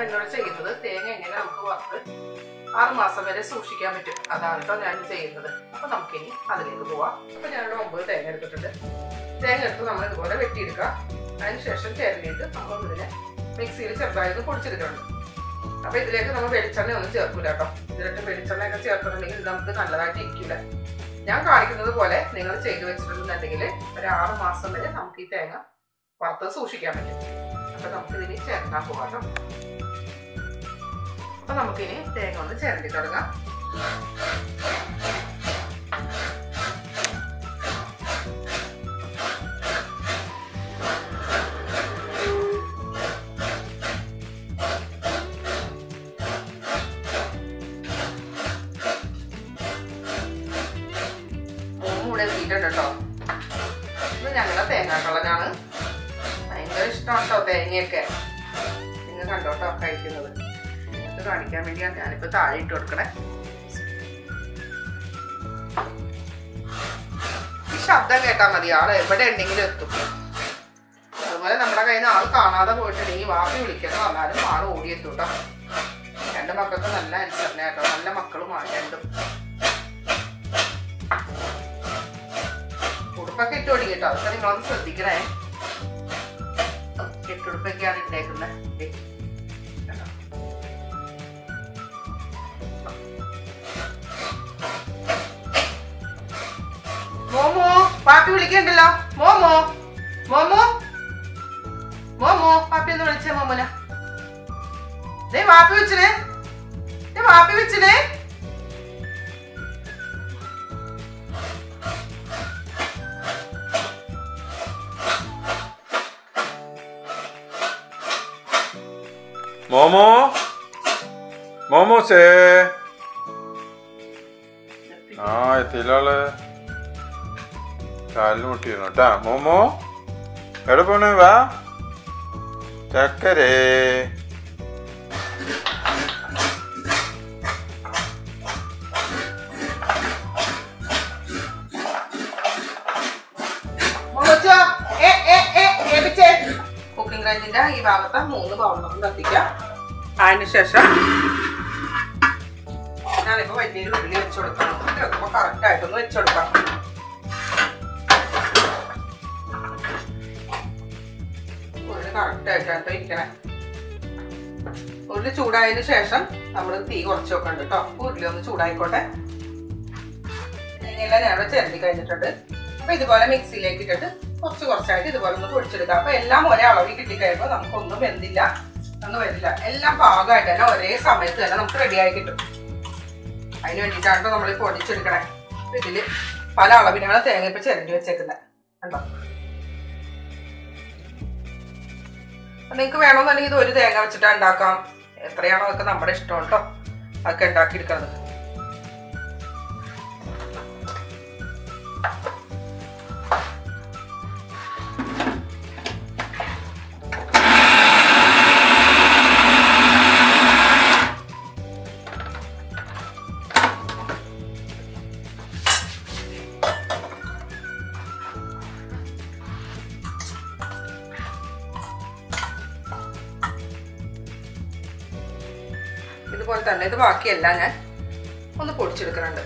എന്നോട് ചെയ്യുന്നത് തേങ്ങ എങ്ങനെ നമുക്ക് വറുത്ത് ആറ് മാസം വരെ സൂക്ഷിക്കാൻ പറ്റും അതാണ് കേട്ടോ ഞാൻ ചെയ്യുന്നത് അപ്പൊ നമുക്കിനി അതിലേക്ക് പോവാം അപ്പൊ ഞാനിവിടെ ഒമ്പത് തേങ്ങ എടുത്തിട്ടുണ്ട് തേങ്ങ എടുത്ത് നമ്മൾ ഇതുപോലെ വെട്ടിയെടുക്കുക അതിനുശേഷം ചേരലിയിട്ട് നമ്മൾ ഇതിനെ മിക്സിയിൽ ചെറുതായിട്ട് പൊടിച്ചെടുക്കണം അപ്പൊ ഇതിലേക്ക് നമ്മൾ വെളിച്ചെണ്ണ ഒന്നും ചേർക്കൂല കേട്ടോ ഇതിലേക്ക് വെളിച്ചെണ്ണയൊക്കെ ചേർത്തിട്ടുണ്ടെങ്കിൽ ഇത് നമുക്ക് നല്ലതായിട്ട് ഇരിക്കില്ല ഞാൻ കാണിക്കുന്നത് പോലെ നിങ്ങൾ ചെയ്തു വെച്ചിട്ടുണ്ടെന്നുണ്ടെങ്കിൽ ഒരു ആറ് മാസം വരെ നമുക്ക് ഈ തേങ്ങ വറുത്ത് സൂക്ഷിക്കാൻ പറ്റും അപ്പൊ നമുക്ക് ഇതിന് ചേർക്കാൻ പോകാം കേട്ടോ അപ്പൊ നമുക്കിനി തേങ്ങ ഒന്ന് ചേരണ്ടി തുടങ്ങാം മൂടെ എത്തിയിട്ടുണ്ട് കേട്ടോ ഇത് ഞങ്ങളുടെ തേങ്ങാക്കള്ളനാണ് ഭയങ്കര ഇഷ്ടമാണ് കേട്ടോ തേങ്ങയൊക്കെ നിങ്ങൾ കണ്ടോട്ടോ കഴിക്കുന്നത് ഇത് കാണിക്കാൻ വേണ്ടിയാണ് ഞാനിപ്പോ താഴെ ഇട്ട് കൊടുക്കണേ ഈ ശബ്ദം കേട്ടാൽ മതി ആള് എവിടെ ഉണ്ടെങ്കിലും എത്തും അതുപോലെ നമ്മുടെ കയ്യിൽ നിന്ന് ആൾ കാണാതെ പോയിട്ടുണ്ടെങ്കിൽ വാപ്പി വിളിക്കണം വന്നാലും ആൾ ഓടിയെത്തും കേട്ടോ രണ്ട് മക്കൾക്ക് നല്ല അനുസരണ കേട്ടോ നല്ല മക്കളുമാണ് രണ്ടും ഉടുപ്പൊക്കെ ഇട്ട് ഓടി കേട്ടോ അതൊക്കെ നിങ്ങളൊന്ന് ശ്രദ്ധിക്കണേ കെട്ടുടുപ്പൊക്കെയാണ് ഇട്ടേക്കുന്നത് ദേ, കണ്ടോ? മോമോ പാപ്പി വിളിക്കണ്ടല്ലോ മോമോ മോമോ മോമോ പാപ്പി ഒന്ന് വിളിച്ചേ മോമോന ദേ വാപ്പി വെച്ചിനെ ദേ വാപ്പി വെച്ചിനെ മോമോ മോമോസേ ആ എത്തിയില്ലാള് കാലിന് മുട്ടിയിരുന്നു കേട്ടാ മോമോ എവിടെ പോണേ വാ ചക്കരേ മോമോച്ചോ ഏ ഏ ഏ ഏപിച്ചേ കുക്കിംഗ് റേഞ്ചിന്റെ ഈ ഭാഗത്ത് മൂന്ന് പൗണ്ടറും കത്തിക്കാം അതിനുശേഷം ഞാനിപ്പോ വലിയൊരു ഉള്ളി വെച്ച് കൊടുക്കണം ഇത് വെക്കുമ്പോ കറക്റ്റ് ആയിട്ടൊന്ന് വെച്ച് കൊടുക്കാം ഉള്ളി കറക്റ്റ് ആയിട്ടാണ് ഇരിക്കണേ ഉള്ളി ചൂടായതിനു ശേഷം നമ്മൾ തീ കുറച്ച് വെക്കണ്ട കേട്ടോ ഉരുളി ഒന്ന് ചൂടായിക്കോട്ടെ ഇങ്ങനെയെല്ലാം ഞാൻ ചിരണ്ടി കഴിഞ്ഞിട്ടുണ്ട് അപ്പൊ ഇതുപോലെ മിക്സിയിലേക്ക് ഇട്ടിട്ട് കുറച്ച് കുറച്ചായിട്ട് ഇതുപോലെ ഒന്ന് പൊടിച്ചെടുക്കാം അപ്പൊ എല്ലാം ഒരേ അളവിൽ കിട്ടിക്കഴിയുമ്പോൾ നമുക്കൊന്നും വെന്തില്ല ഒന്നും വരില്ല എല്ലാം പാകമായിട്ട് തന്നെ ഒരേ സമയത്ത് തന്നെ നമുക്ക് റെഡിയായി കിട്ടും അതിന് വേണ്ടിയിട്ടാണ് നമ്മൾ ഈ പൊടിച്ചെടുക്കണേ അപ്പൊ ഇതില് പല അളവിനാണ് തേങ്ങ ഇപ്പൊ ചിരണ്ടി വെച്ചേക്കുന്നത് കണ്ടോ നിങ്ങൾക്ക് വേണമെന്നുണ്ടെങ്കിൽ ഇത് ഒരു തേങ്ങ വെച്ചിട്ട് ഉണ്ടാക്കാം എത്രയാണോ അതൊക്കെ നമ്മുടെ ഇഷ്ടം കേട്ടോ അതൊക്കെ ഉണ്ടാക്കിയെടുക്കുന്നത് ഇതുപോലെ തന്നെ ഇത് ബാക്കിയെല്ലാം ഞാൻ ഒന്ന് പൊടിച്ചെടുക്കുന്നുണ്ട്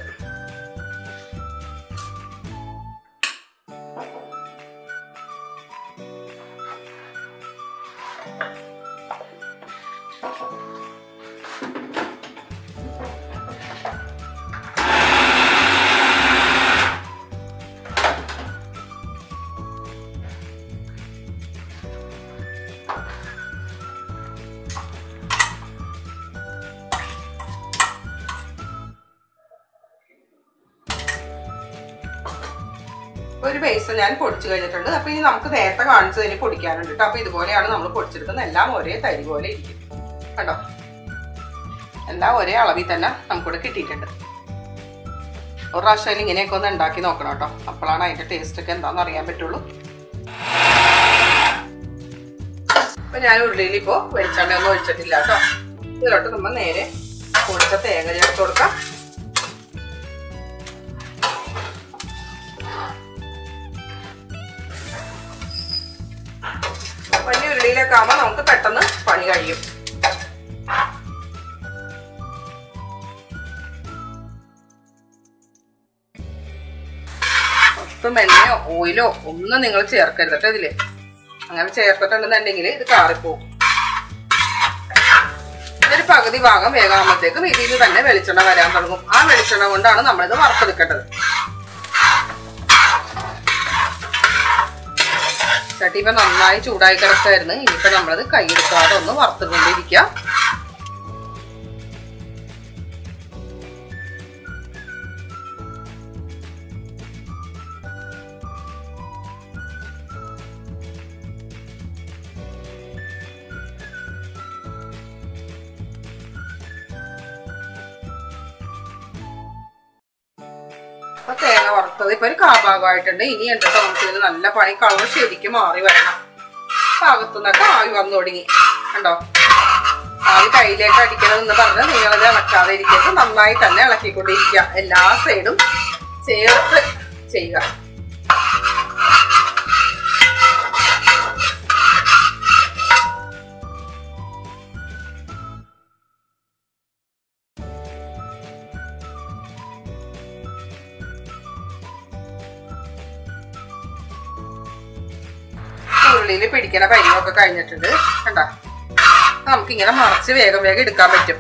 ഒരു ബേസ് ഞാൻ പൊടിച്ചു കഴിഞ്ഞിട്ടുണ്ട് അപ്പൊ ഇനി നമുക്ക് നേരത്തെ കാണിച്ചതിന് പൊടിക്കാനുണ്ട് കേട്ടോ അപ്പൊ ഇതുപോലെയാണ് നമ്മൾ പൊടിച്ചെടുക്കുന്നത് എല്ലാം ഒരേ തരി പോലെ ഇരിക്കും കണ്ടോ എല്ലാം ഒരേ അളവിൽ തന്നെ നമുക്കിവിടെ കിട്ടിയിട്ടുണ്ട് ഒരു പ്രാവശ്യം ഇങ്ങനെയൊക്കെ ഒന്ന് ഉണ്ടാക്കി നോക്കണം കേട്ടോ അപ്പോഴാണ് അതിന്റെ ടേസ്റ്റ് ഒക്കെ എന്താണെന്ന് അറിയാൻ പറ്റുള്ളൂ അപ്പൊ ഞാൻ ഉള്ളിയിൽ ഇപ്പോ വെളിച്ചെണ്ണ ഒന്നും ഒഴിച്ചിട്ടില്ല കേട്ടോ ഇതിലോട്ട് നമ്മൾ നേരെ പൊടിച്ച തേങ്ങ ചേർത്ത് കൊടുക്കാം വലിയ ഉരുളിയിലൊക്കെ ആകുമ്പോൾ നമുക്ക് പെട്ടെന്ന് പണി കഴിയും ഒട്ടും എണ്ണയോ ഓയിലോ ഒന്നും നിങ്ങൾ ചേർക്കരുത് കേട്ടോ ഇതില് അങ്ങനെ ചേർത്തിട്ടുണ്ടെന്നുണ്ടെങ്കിൽ ഇത് കാറിപ്പോവും ഇതൊരു പകുതി ഭാഗം വേഗാകുമ്പോഴത്തേക്കും ഇതിൽ നിന്ന് തന്നെ വെളിച്ചെണ്ണ വരാൻ തുടങ്ങും ആ വെളിച്ചെണ്ണ കൊണ്ടാണ് നമ്മളിത് വറുത്തെടുക്കേണ്ടത് ചട്ടി ഇപ്പൊ നന്നായി ചൂടായി കിടക്കായിരുന്നു ഇനിയിപ്പോ നമ്മളത് കൈയെടുക്കാതെ ഒന്ന് വറുത്തുകൊണ്ടിരിക്കാം അപ്പൊ തേങ്ങ വറുത്തത് ഇപ്പൊ ഒരു കാഭാഗമായിട്ടുണ്ട് ഇനി എന്നിട്ട് നമുക്ക് ഇതിന് നല്ല പണി കളർ ശരിക്കും മാറി വരണം ഭാഗത്തുനിന്നൊക്കെ ആവി വന്നു തുടങ്ങി കണ്ടോ ആവി കയ്യിലേക്ക് അടിക്കണമെന്ന് പറഞ്ഞ് നിങ്ങളിത് ഇളക്കാതെ ഇരിക്കരുത് നന്നായി തന്നെ ഇളക്കിക്കൊണ്ടിരിക്കുക എല്ലാ സൈഡും ചേർത്ത് ചെയ്യുക ഉള്ളിൽ പിടിക്കണ പരിവൊക്കെ കഴിഞ്ഞിട്ടുണ്ട് കണ്ട നമുക്കിങ്ങനെ മറച്ച് വേഗം വേഗം എടുക്കാൻ പറ്റും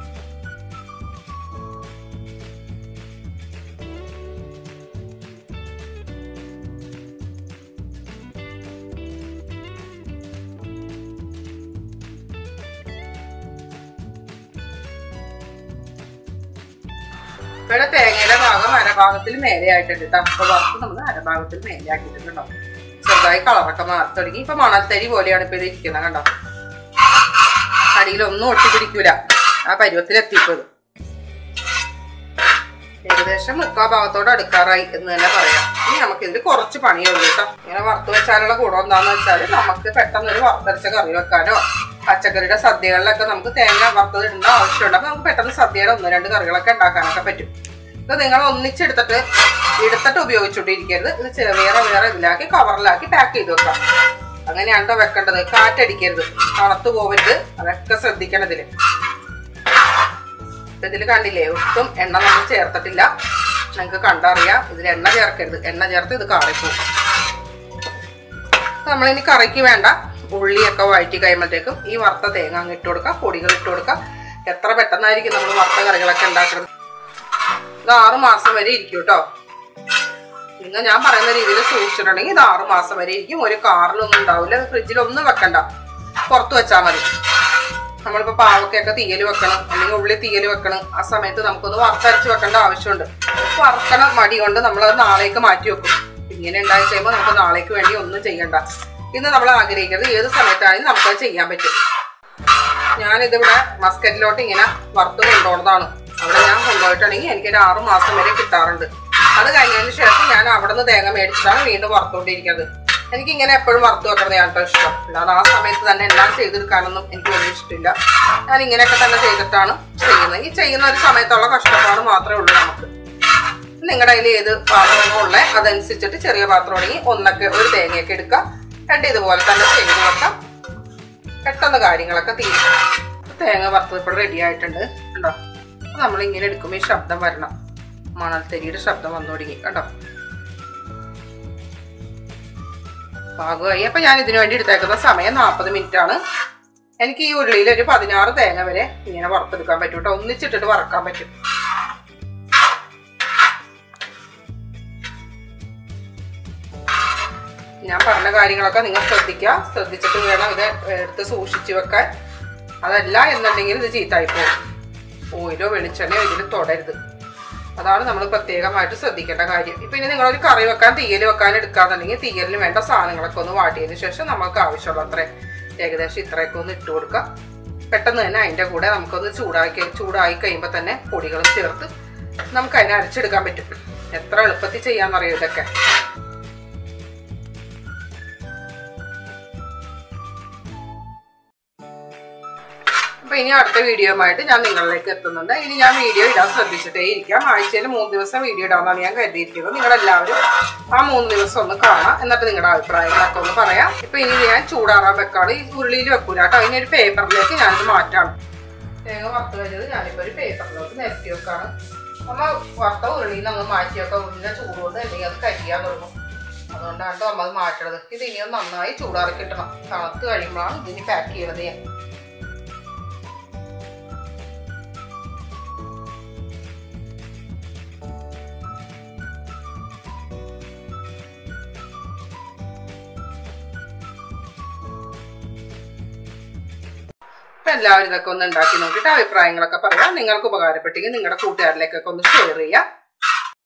ഇവിടെ തേങ്ങയുടെ ഭാഗം അരഭാഗത്തിൽ മേലെയായിട്ടുണ്ട് കേട്ടോ അപ്പൊ വറുത്ത് നമ്മൾ അരഭാഗത്തിൽ മേലെയാക്കിയിട്ടുണ്ടോ ചെറുതായി കളറൊക്കെ മാറി തുടങ്ങി ഇപ്പൊ മണൽത്തരി പോലെയാണ് ഇപ്പൊ ഇത് ഇരിക്കുന്നത് കണ്ടോ അടിയിലൊന്നും ഒട്ടി പിടിക്കൂല ആ പരുവത്തിലെത്തിപ്പത് ഏകദേശം മുക്കാ ഭാഗത്തോട് അടുക്കാറായി എന്ന് തന്നെ പറയാം ഇനി നമുക്ക് ഇതിൽ കുറച്ച് പണിയുള്ളൂ കേട്ടോ ഇങ്ങനെ വറുത്ത് വെച്ചാലുള്ള ഗുണം എന്താന്ന് വെച്ചാൽ നമുക്ക് പെട്ടെന്ന് ഒരു വറുത്തരച്ച കറി വെക്കാനോ പച്ചക്കറിയുടെ സദ്യകളിലൊക്കെ നമുക്ക് തേങ്ങ വറുത്തത് ഇടേണ്ട ആവശ്യമുണ്ട് അപ്പൊ നമുക്ക് പെട്ടെന്ന് സദ്യയുടെ ഒന്ന് രണ്ട് കറികളൊക്കെ ഉണ്ടാക്കാനൊക്കെ പറ്റും ഇത് നിങ്ങൾ ഒന്നിച്ചെടുത്തിട്ട് എടുത്തിട്ട് ഉപയോഗിച്ചുകൊണ്ടിരിക്കരുത് ഇത് ചെ- വേറെ വേറെ ഇതിലാക്കി കവറിലാക്കി പാക്ക് ചെയ്ത് വെക്കാം അങ്ങനെയാണോ വെക്കേണ്ടത് കാറ്റടിക്കരുത് തണുത്തു പോവരുത് അതൊക്കെ ശ്രദ്ധിക്കണം ഇതില് ഇപ്പൊ ഇതില് കണ്ടില്ലേ ഒട്ടും എണ്ണ നമ്മൾ ചേർത്തിട്ടില്ല നിങ്ങൾക്ക് കണ്ടറിയാം ഇതിൽ എണ്ണ ചേർക്കരുത് എണ്ണ ചേർത്ത് ഇത് കാറിപ്പോകും നമ്മളിനി കറിക്ക് വേണ്ട ഉള്ളിയൊക്കെ വഴറ്റി കഴിയുമ്പോഴത്തേക്കും ഈ വറുത്ത തേങ്ങ അങ്ങ് ഇട്ട് കൊടുക്കുക പൊടികൾ ഇട്ട് കൊടുക്കുക എത്ര പെട്ടെന്നായിരിക്കും നമ്മൾ വറുത്ത കറികളൊക്കെ ഉണ്ടാക്കുന്നത് ഇത് ആറ് മാസം വരെ ഇരിക്കും കേട്ടോ നിങ്ങൾ ഞാൻ പറയുന്ന രീതിയിൽ സൂക്ഷിച്ചിട്ടുണ്ടെങ്കിൽ ഇത് ആറ് മാസം വരെ ഇരിക്കും ഒരു കാറിലൊന്നും ഉണ്ടാവില്ല അത് ഫ്രിഡ്ജിലൊന്നും വെക്കണ്ട പുറത്ത് വെച്ചാൽ മതി നമ്മളിപ്പോ പാവക്കൊക്കെ തീയൽ വെക്കണം അല്ലെങ്കിൽ ഉള്ളി തീയൽ വെക്കണം ആ സമയത്ത് നമുക്കൊന്ന് വറുത്തരച്ച് വെക്കേണ്ട ആവശ്യമുണ്ട് വറുക്കണ മടി കൊണ്ട് നമ്മൾ അത് നാളേക്ക് മാറ്റി വെക്കും ഇങ്ങനെ ഉണ്ടായി കഴിയുമ്പോൾ നമുക്ക് നാളേക്ക് വേണ്ടി ഒന്നും ചെയ്യണ്ട ഇന്ന് നമ്മൾ ആഗ്രഹിക്കുന്നത് ഏത് സമയത്താണെങ്കിലും നമുക്കത് ചെയ്യാൻ പറ്റും ഞാനിതിവിടെ മസ്കറ്റിലോട്ട് ഇങ്ങനെ വറുത്ത് കൊണ്ടുപോകുന്നതാണ് അവിടെ ഞാൻ കൊണ്ടുപോയിട്ടുണ്ടെങ്കിൽ എനിക്ക് ഒരു ആറ് മാസം വരെ കിട്ടാറുണ്ട് അത് കഴിഞ്ഞതിന് ശേഷം ഞാൻ അവിടെ നിന്ന് തേങ്ങ മേടിച്ചിട്ടാണ് വീണ്ടും വറുത്തുകൊണ്ടിരിക്കുന്നത് എനിക്ക് ഇങ്ങനെ എപ്പോഴും വറുത്ത് വെക്കുന്നത് ഞാൻ ഇഷ്ടം അല്ലാതെ ആ സമയത്ത് തന്നെ എല്ലാം ചെയ്തെടുക്കാനൊന്നും എനിക്ക് വലിയ ഇഷ്ടമില്ല ഞാൻ ഇങ്ങനെയൊക്കെ തന്നെ ചെയ്തിട്ടാണ് ചെയ്യുന്നത് ഈ ചെയ്യുന്ന ഒരു സമയത്തുള്ള കഷ്ടപ്പാട് മാത്രമേ ഉള്ളൂ നമുക്ക് നിങ്ങളുടെ കയ്യിൽ ഏത് പാത്രമാണോ ഉള്ളത് അതനുസരിച്ചിട്ട് ചെറിയ പാത്രമാണെങ്കിൽ ഒന്നൊക്കെ ഒരു തേങ്ങയൊക്കെ എടുക്കുക രണ്ട് ഇതുപോലെ തന്നെ ചെയ്ത് വെക്കാം പെട്ടെന്ന് കാര്യങ്ങളൊക്കെ തീരും തേങ്ങ വറുത്തത് ഇപ്പോൾ റെഡി ആയിട്ടുണ്ട് കണ്ടോ അപ്പൊ നമ്മളിങ്ങനെ എടുക്കുമ്പോൾ ഈ ശബ്ദം വരണം മണൽത്തരിയുടെ ശബ്ദം വന്നു തുടങ്ങി കണ്ടോ പാകമായി അപ്പൊ ഞാൻ ഇതിനു വേണ്ടി എടുത്തേക്കുന്ന സമയം നാൽപ്പത് മിനിറ്റ് ആണ് എനിക്ക് ഈ ഉള്ളിയിൽ ഒരു പതിനാറ് തേങ്ങ വരെ ഇങ്ങനെ വറുത്തെടുക്കാൻ പറ്റും കേട്ടോ ഒന്നിച്ചിട്ടിട്ട് വറക്കാൻ പറ്റും ഞാൻ പറഞ്ഞ കാര്യങ്ങളൊക്കെ നിങ്ങൾ ശ്രദ്ധിക്കുക ശ്രദ്ധിച്ചിട്ട് വേണം ഇത് എടുത്ത് സൂക്ഷിച്ചു വെക്കാൻ അതല്ല എന്നുണ്ടെങ്കിൽ ഇത് ചീത്തായി പോകും ഓയിലോ വെളിച്ചെണ്ണയോ ഇതിൽ തൊടരുത് അതാണ് നമ്മൾ പ്രത്യേകമായിട്ട് ശ്രദ്ധിക്കേണ്ട കാര്യം ഇപ്പൊ ഇനി നിങ്ങളൊരു കറി വെക്കാൻ തീയൽ വെക്കാൻ എടുക്കാന്നുണ്ടെങ്കിൽ തീയലിന് വേണ്ട സാധനങ്ങളൊക്കെ ഒന്ന് വാട്ടിയതിന് ശേഷം നമുക്ക് ആവശ്യമുള്ള അത്ര ഏകദേശം ഇത്രയൊക്കെ ഒന്ന് ഇട്ട് കൊടുക്കുക പെട്ടെന്ന് തന്നെ അതിന്റെ കൂടെ നമുക്കൊന്ന് ചൂടാക്കി ചൂടായി കഴിയുമ്പോൾ തന്നെ പൊടികളും ചേർത്ത് നമുക്ക് അതിനെ അരച്ചെടുക്കാൻ പറ്റും എത്ര എളുപ്പത്തിൽ ചെയ്യാന്നറിയോ ഇതൊക്കെ അപ്പൊ ഇനി അടുത്ത വീഡിയോയുമായിട്ട് ഞാൻ നിങ്ങളിലേക്ക് എത്തുന്നുണ്ട് ഇനി ഞാൻ വീഡിയോ ഇടാൻ ശ്രദ്ധിച്ചിട്ടേ ഇരിക്കാം ആഴ്ചയിൽ മൂന്ന് ദിവസം വീഡിയോ ഇടാമെന്നാണ് ഞാൻ കരുതിയിരിക്കുന്നത് നിങ്ങളെല്ലാവരും ആ മൂന്ന് ദിവസം ഒന്ന് കാണാം എന്നിട്ട് നിങ്ങളുടെ അഭിപ്രായങ്ങളൊക്കെ ഒന്ന് പറയാം ഇപ്പൊ ഇനി ഞാൻ ചൂടാറാൻ വെക്കാണ് ഈ ഉരുളിയിൽ വെക്കൂല കേട്ടോ അതിനൊരു പേപ്പറിലേക്ക് ഞാനിത് മാറ്റാണ് തേങ്ങ വറുത്ത് കഴിഞ്ഞത് ഞാനിപ്പോ ഒരു പേപ്പറിലോട്ട് നിരത്തി വെക്കാണ് അമ്മ വറുത്ത ഉരുളിയിൽ നിന്ന് അങ്ങ് മാറ്റിയൊക്കെ ഉരുളിന്റെ ചൂട് കൊണ്ട് അല്ലെങ്കിൽ അത് കരിയാൻ തുടങ്ങും അതുകൊണ്ടാണ് ട്ടോ അമ്മ അത് മാറ്റണത് ഇത് ഇനി ഒന്ന് നന്നായി ചൂടാറി കിട്ടണം തണുത്ത് കഴിയുമ്പോഴാണ് ഇതിന് പാക്ക് ചെയ്യണത് ഞാൻ അപ്പൊ എല്ലാവരും ഇതൊക്കെ ഒന്ന് ഉണ്ടാക്കി നോക്കിയിട്ട് അഭിപ്രായങ്ങളൊക്കെ പറയാം നിങ്ങൾക്ക് ഉപകാരപ്പെട്ടെങ്കിൽ നിങ്ങളുടെ കൂട്ടുകാരിലേക്കൊക്കെ ഒന്ന് ഷെയർ ചെയ്യുക